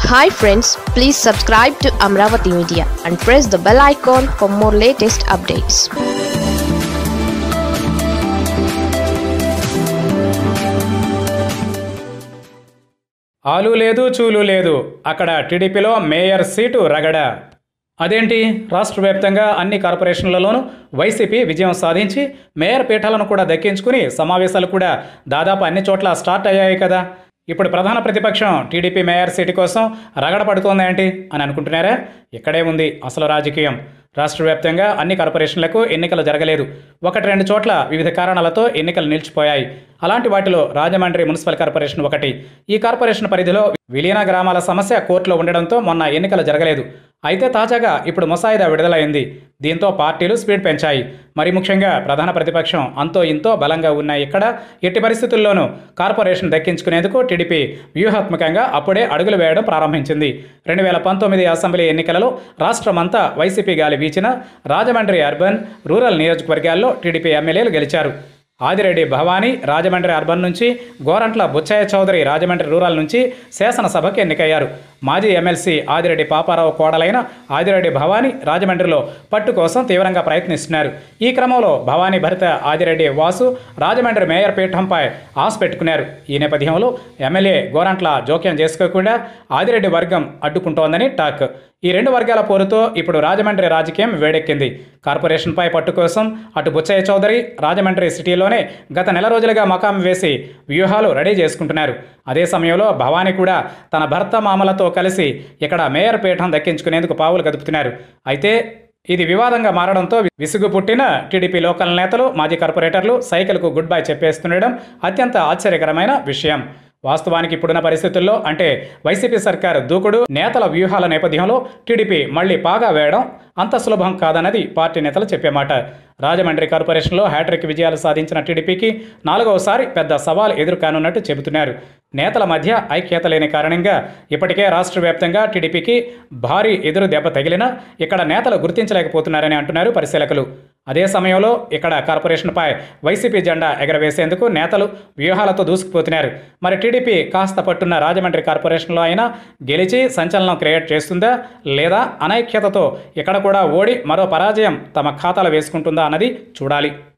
hi friends please subscribe to Amaravati media and press the bell icon for more latest updates ఆలు లేదు చూలు లేదు అక్కడ టీడీపీలో మేయర్ సీటు రగడ అదేంటి రాష్ట్ర వ్యాప్తంగా అన్ని కార్పొరేషన్లలోనూ వైసీపీ విజయం సాధించి మేయర్ పీఠాలను కూడా దక్కించుకుని సమావేశాలు కూడా దాదాపు అన్ని చోట్ల స్టార్ట్ అయ్యాయి కదా ఇప్పుడు ప్రధాన ప్రతిపక్షం టీడీపీ మేయర్ సీటు కోసం రగడ పడుతోంది ఏంటి అని అనుకుంటున్నారా ఇక్కడే ఉంది అసలు రాజకీయం రాష్ట్ర వ్యాప్తంగా అన్ని కార్పొరేషన్లకు ఎన్నికలు జరగలేదు ఒకటి రెండు చోట్ల వివిధ కారణాలతో ఎన్నికలు నిలిచిపోయాయి అలాంటి వాటిలో రాజమండ్రి మున్సిపల్ కార్పొరేషన్ ఒకటి ఈ కార్పొరేషన్ పరిధిలో విలీన గ్రామాల సమస్య కోర్టులో ఉండడంతో మొన్న ఎన్నికలు జరగలేదు అయితే తాజాగా ఇప్పుడు ముసాయిదా విడుదలైంది దీంతో పార్టీలు స్పీడ్ పెంచాయి మరి ముఖ్యంగా ప్రధాన ప్రతిపక్షం అంతో ఇంతో బలంగా ఉన్న ఇక్కడ ఎట్టి పరిస్థితుల్లోనూ కార్పొరేషన్ దక్కించుకునేందుకు టీడీపీ వ్యూహాత్మకంగా అప్పుడే అడుగులు వేయడం ప్రారంభించింది రెండు వేల పంతొమ్మిది అసెంబ్లీ ఎన్నికలలో రాష్ట్రమంతా వైసీపీ గాలి వీచిన రాజమండ్రి అర్బన్ రూరల్ నియోజకవర్గాల్లో టీడీపీ ఎమ్మెల్యేలు గెలిచారు ఆదిరెడ్డి భవానీ రాజమండ్రి అర్బన్ నుంచి గోరంట్ల బుచ్చయ్య చౌదరి రాజమండ్రి రూరల్ నుంచి శాసనసభకు ఎన్నికయ్యారు మాజీ ఎమ్మెల్సీ ఆదిరెడ్డి పాపారావు కోడలైన ఆదిరెడ్డి భవానీ రాజమండ్రిలో పట్టు కోసం తీవ్రంగా ప్రయత్నిస్తున్నారు ఈ క్రమంలో భవానీ భరిత ఆదిరెడ్డి వాసు రాజమండ్రి మేయర్ పీఠంపై ఆశ పెట్టుకున్నారు ఈ నేపథ్యంలో ఎమ్మెల్యే గోరంట్ల జోక్యం చేసుకోకుండా ఆదిరెడ్డి వర్గం అడ్డుకుంటోందని టాక్ ఈ రెండు వర్గాల పోరుతో ఇప్పుడు రాజమండ్రి రాజకీయం వేడెక్కింది కార్పొరేషన్పై పట్టు కోసం అటు బుచ్చయ్య చౌదరి రాజమండ్రి సిటీలోనే గత నెల రోజులుగా మకాం వేసి వ్యూహాలు రెడీ చేసుకుంటున్నారు అదే సమయంలో భవానీ కూడా తన భర్త మామలతో కలిసి ఇక్కడ మేయర్ పీఠం దక్కించుకునేందుకు పావులు కదుపుతున్నారు అయితే ఇది వివాదంగా మారడంతో విసుగు పుట్టిన టీడీపీ లోకల్ నేతలు మాజీ కార్పొరేటర్లు సైకిల్కు గుడ్ బై చెప్పేస్తుండడం అత్యంత ఆశ్చర్యకరమైన విషయం వాస్తవానికి ఇప్పుడున్న పరిస్థితుల్లో అంటే వైసీపీ సర్కార్ దూకుడు నేతల వ్యూహాల నేపథ్యంలో టీడీపీ మళ్లీ పాగా వేయడం అంత సులభం కాదన్నది పార్టీ నేతలు చెప్పే మాట రాజమండ్రి కార్పొరేషన్లో హ్యాట్రిక్ విజయాలు సాధించిన టీడీపీకి నాలుగవసారి పెద్ద సవాల్ ఎదురుకానున్నట్టు చెబుతున్నారు నేతల మధ్య ఐక్యత లేని కారణంగా ఇప్పటికే రాష్ట్ర వ్యాప్తంగా టీడీపీకి భారీ ఎదురు దెబ్బ తగిలినా ఇక్కడ నేతలు గుర్తించలేకపోతున్నారని అంటున్నారు పరిశీలకులు అదే సమయంలో ఇక్కడ కార్పొరేషన్పై వైసీపీ జెండా ఎగరవేసేందుకు నేతలు వ్యూహాలతో దూసుకుపోతున్నారు మరి టీడీపీ కాస్త పట్టున్న రాజమండ్రి కార్పొరేషన్లో అయినా గెలిచి సంచలనం క్రియేట్ చేస్తుందా లేదా అనైక్యతతో ఇక్కడ కూడా ఓడి మరో పరాజయం తమ ఖాతాలో వేసుకుంటుందా అన్నది చూడాలి